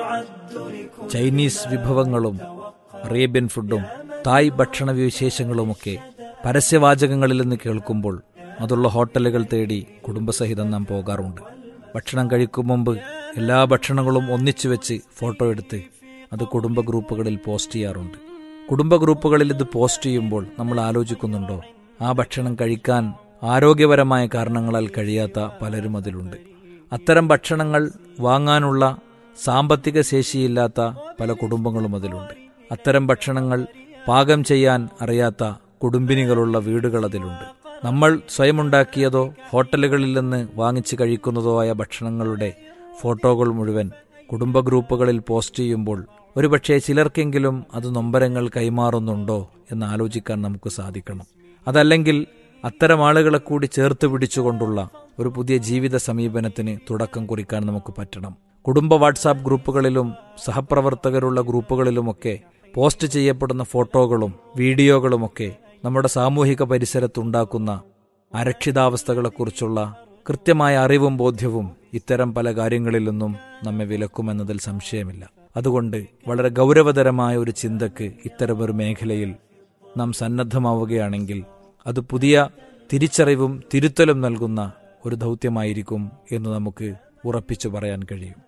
Chinese വിഭവങ്ങളും Arabian ഫുഡും തായ് ഭക്ഷണ വിശേഷങ്ങളുമൊക്കെ പരസ്യവാചകങ്ങളിൽ നിന്ന് കേൾക്കുമ്പോൾ അതുള്ള ഹോട്ടലുകൾ തേടി കുടുംബസഹിതം നാം പോകാറുണ്ട് ഭക്ഷണം കഴിക്കും മുമ്പ് എല്ലാ ഭക്ഷണങ്ങളും ഒന്നിച്ചു വെച്ച് ഫോട്ടോ എടുത്ത് അത് കുടുംബ ഗ്രൂപ്പുകളിൽ പോസ്റ്റ് ചെയ്യാറുണ്ട് കുടുംബ ഗ്രൂപ്പുകളിൽ ഇത് പോസ്റ്റ് ചെയ്യുമ്പോൾ നമ്മൾ ആലോചിക്കുന്നുണ്ടോ ആ ഭക്ഷണം കഴിക്കാൻ ആരോഗ്യപരമായ കാരണങ്ങളാൽ കഴിയാത്ത പലരും അതിലുണ്ട് അത്തരം ഭക്ഷണങ്ങൾ വാങ്ങാനുള്ള സാമ്പത്തിക ശേഷിയില്ലാത്ത പല കുടുംബങ്ങളും അതിലുണ്ട് അത്തരം ഭക്ഷണങ്ങൾ പാകം ചെയ്യാൻ അറിയാത്ത കുടുംബിനികളുള്ള വീടുകൾ അതിലുണ്ട് നമ്മൾ സ്വയമുണ്ടാക്കിയതോ ഹോട്ടലുകളിൽ നിന്ന് വാങ്ങിച്ച് കഴിക്കുന്നതോ ആയ ഭക്ഷണങ്ങളുടെ ഫോട്ടോകൾ മുഴുവൻ കുടുംബ ഗ്രൂപ്പുകളിൽ പോസ്റ്റ് ചെയ്യുമ്പോൾ ഒരുപക്ഷെ ചിലർക്കെങ്കിലും അത് നൊമ്പരങ്ങൾ കൈമാറുന്നുണ്ടോ എന്ന് ആലോചിക്കാൻ നമുക്ക് സാധിക്കണം അതല്ലെങ്കിൽ അത്തരം ആളുകളെ കൂടി ചേർത്ത് പിടിച്ചുകൊണ്ടുള്ള ഒരു പുതിയ ജീവിത സമീപനത്തിന് തുടക്കം കുറിക്കാൻ നമുക്ക് പറ്റണം കുടുംബ വാട്സാപ്പ് ഗ്രൂപ്പുകളിലും സഹപ്രവർത്തകരുള്ള ഗ്രൂപ്പുകളിലുമൊക്കെ പോസ്റ്റ് ചെയ്യപ്പെടുന്ന ഫോട്ടോകളും വീഡിയോകളുമൊക്കെ നമ്മുടെ സാമൂഹിക പരിസരത്തുണ്ടാക്കുന്ന അരക്ഷിതാവസ്ഥകളെക്കുറിച്ചുള്ള കൃത്യമായ അറിവും ബോധ്യവും ഇത്തരം പല കാര്യങ്ങളിൽ നിന്നും നമ്മെ വിലക്കുമെന്നതിൽ സംശയമില്ല അതുകൊണ്ട് വളരെ ഗൗരവതരമായ ഒരു ചിന്തക്ക് ഇത്തരമൊരു മേഖലയിൽ നാം സന്നദ്ധമാവുകയാണെങ്കിൽ അത് പുതിയ തിരിച്ചറിവും തിരുത്തലും നൽകുന്ന ഒരു ദൗത്യമായിരിക്കും എന്ന് നമുക്ക് ഉറപ്പിച്ചു പറയാൻ കഴിയും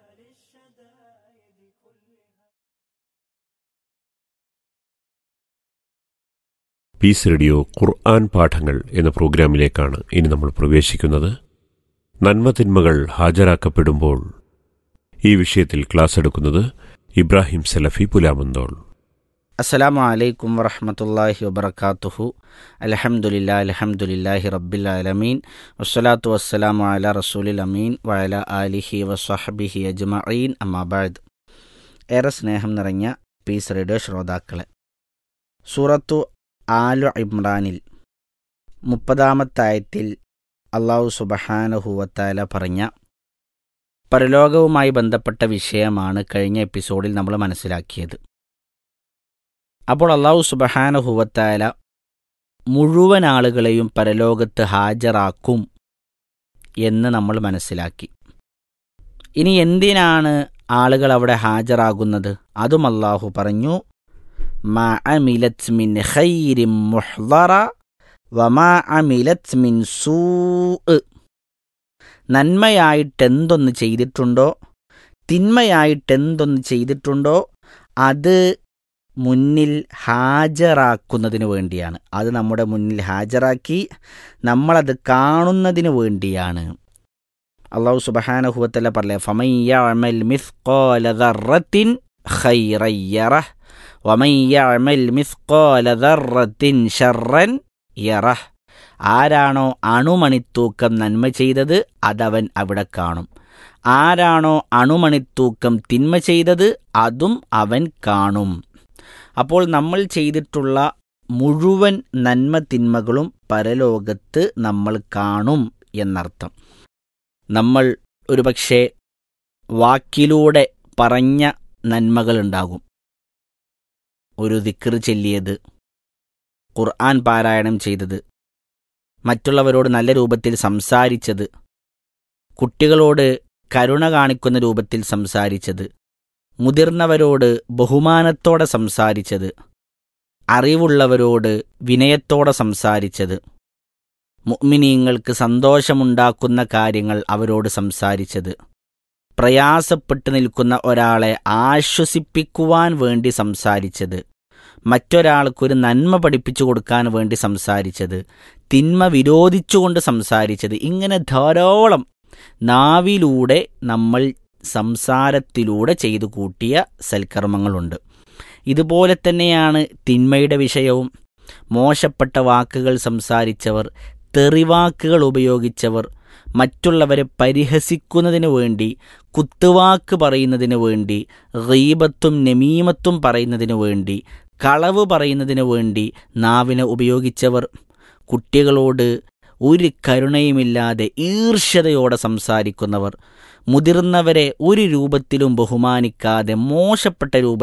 പീസ് റേഡിയോ ഖുർആൻ പാഠങ്ങൾ എന്ന പ്രോഗ്രാമിലേക്കാണ് ഇനി നമ്മൾ പ്രവേശിക്കുന്നത് നന്മതിന്മകൾ ഹാജരാക്കപ്പെടുമ്പോൾ ഈ വിഷയത്തിൽ ക്ലാസ് എടുക്കുന്നത് ഇബ്രാഹിം സലഫി പുലാമന്തോൾ അസ്സലാമു അലൈക്കും വറഹമത്തല്ലാഹി വബർക്കാത്തുഹു അലഹമുല്ലാ അലഹമുല്ലാഹി റബ്ബിൽ ആലമീൻ വസ്സലാത്തു വസ്സലാമു അല റസൂലിൽ അമീൻ വഅല ആലിഹി വസ്വഹബിഹി അജ്മഈൻ അമ്മാബാദ് ഏറെ സ്നേഹം നിറഞ്ഞ പീസ് റേഡിയോ ശ്രോതാക്കളെ സൂറത്തു ആലു ഇമ്രാനിൽ മുപ്പതാമത്തായത്തിൽ അള്ളാഹു സുബഹാനഹുവത്താല പറഞ്ഞ പരലോകവുമായി ബന്ധപ്പെട്ട വിഷയമാണ് കഴിഞ്ഞ എപ്പിസോഡിൽ നമ്മൾ മനസ്സിലാക്കിയത് അപ്പോൾ അള്ളാഹു സുബഹാനഹുവത്താല മുഴുവൻ ആളുകളെയും പരലോകത്ത് ഹാജരാക്കും എന്ന് നമ്മൾ മനസ്സിലാക്കി ഇനി എന്തിനാണ് ആളുകൾ അവിടെ ഹാജരാകുന്നത് അതും അള്ളാഹു പറഞ്ഞു മാ അമിലത് മിൻ ഖൈരിൻ മുഹ്ളറ വമാ അമിലത് മിൻ സൂ നന്മയായിട്ടെന്തൊന്ന് ചെയ്തിട്ടുണ്ടോ തിന്മയായിട്ടെന്തൊന്ന് ചെയ്തിട്ടുണ്ടോ അത് മുന്നിൽ ഹാജരാക്കുന്നതിന് വേണ്ടിയാണ് അത് നമ്മുടെ മുന്നിൽ ഹാജരാക്കി നമ്മളത് കാണുന്നതിന് വേണ്ടിയാണ് അള്ളാഹു സുബഹാനഹുവത്തല്ല പറയേ ഫമയ്യമൽ മിസ്കോല ദർറത്തിൻ ഖൈറയ്യറഹ് വമയ്യമൽ മിസ്കോല ദർറത്തിൻ ഷർറൻ യറഹ് ആരാണോ അണുമണിത്തൂക്കം നന്മ ചെയ്തത് അതവൻ അവിടെ കാണും ആരാണോ അണുമണിത്തൂക്കം തിന്മ ചെയ്തത് അതും അവൻ കാണും അപ്പോൾ നമ്മൾ ചെയ്തിട്ടുള്ള മുഴുവൻ നന്മ തിന്മകളും പരലോകത്ത് നമ്മൾ കാണും എന്നർത്ഥം നമ്മൾ ഒരുപക്ഷെ വാക്കിലൂടെ പറഞ്ഞ നന്മകളുണ്ടാകും ഒരു ദിക്ർ ചെല്ലിയത് ഖുർആൻ പാരായണം ചെയ്തത് മറ്റുള്ളവരോട് നല്ല രൂപത്തിൽ സംസാരിച്ചത് കുട്ടികളോട് കരുണ കാണിക്കുന്ന രൂപത്തിൽ സംസാരിച്ചത് മുതിർന്നവരോട് ബഹുമാനത്തോടെ സംസാരിച്ചത് അറിവുള്ളവരോട് വിനയത്തോടെ സംസാരിച്ചത് മുഅ്മിനീങ്ങൾക്ക് സന്തോഷമുണ്ടാക്കുന്ന കാര്യങ്ങൾ അവരോട് സംസാരിച്ചത് പ്രയാസപ്പെട്ടു നിൽക്കുന്ന ഒരാളെ ആശ്വസിപ്പിക്കുവാൻ വേണ്ടി സംസാരിച്ചത് മറ്റൊരാൾക്കൊരു നന്മ പഠിപ്പിച്ചു കൊടുക്കാൻ വേണ്ടി സംസാരിച്ചത് തിന്മ വിരോധിച്ചുകൊണ്ട് സംസാരിച്ചത് ഇങ്ങനെ ധാരാളം നാവിലൂടെ നമ്മൾ സംസാരത്തിലൂടെ ചെയ്തു കൂട്ടിയ സൽക്കർമ്മങ്ങളുണ്ട് ഇതുപോലെ തന്നെയാണ് തിന്മയുടെ വിഷയവും മോശപ്പെട്ട വാക്കുകൾ സംസാരിച്ചവർ തെറിവാക്കുകൾ ഉപയോഗിച്ചവർ മറ്റുള്ളവരെ പരിഹസിക്കുന്നതിന് വേണ്ടി കുത്തുവാക്ക് പറയുന്നതിന് വേണ്ടി ഗീബത്തും നമീമത്തും പറയുന്നതിന് വേണ്ടി കളവ് പറയുന്നതിന് വേണ്ടി നാവിനെ ഉപയോഗിച്ചവർ കുട്ടികളോട് ഒരു കരുണയുമില്ലാതെ ഈർഷ്യതയോടെ സംസാരിക്കുന്നവർ മുതിർന്നവരെ ഒരു രൂപത്തിലും ബഹുമാനിക്കാതെ മോശപ്പെട്ട രൂപ